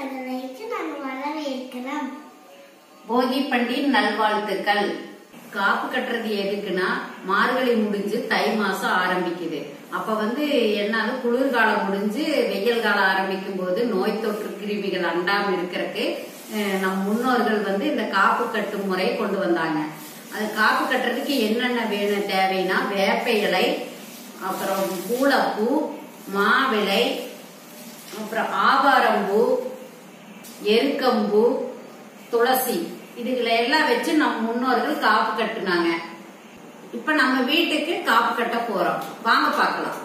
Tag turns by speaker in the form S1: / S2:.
S1: பந்தலைக்கு நாங்கள் வரவேற்கிறோம்
S2: போகி பண்டிகை நல்வாழ்த்துக்கள் காப்பு கட்டுறது எதுக்குன்னா மார்கழி முடிஞ்சு தை மாசம் ஆரம்பிக்குது அப்ப வந்து என்னால குளிர்காலம் முடிஞ்சு வெயில் காலம் ஆரம்பிக்கும் போது நோய் தொற்று கிருமிகள் அண்டாம இருக்கிறதுக்கு அஹ், நம் முன்னோர்கள் வந்து இந்த காப்பு கட்டும் முறை கொண்டு வந்தாங்க அது காப்பு கட்டுறதுக்கு என்னென்ன வேணும் தேவைன்னா வேப்ப இலை அப்புறம் பூளப்பூ மாவிலை அப்புறம் ஆவாரம்பூ எருக்கம்பூ துளசி இதுகளை எல்லாம் வச்சு நம்ம முன்னோர்கள் காப்பு கட்டுனாங்க இப்ப நம்ம வீட்டுக்கு காப்பு கட்ட போறோம் வாங்க பார்க்கலாம்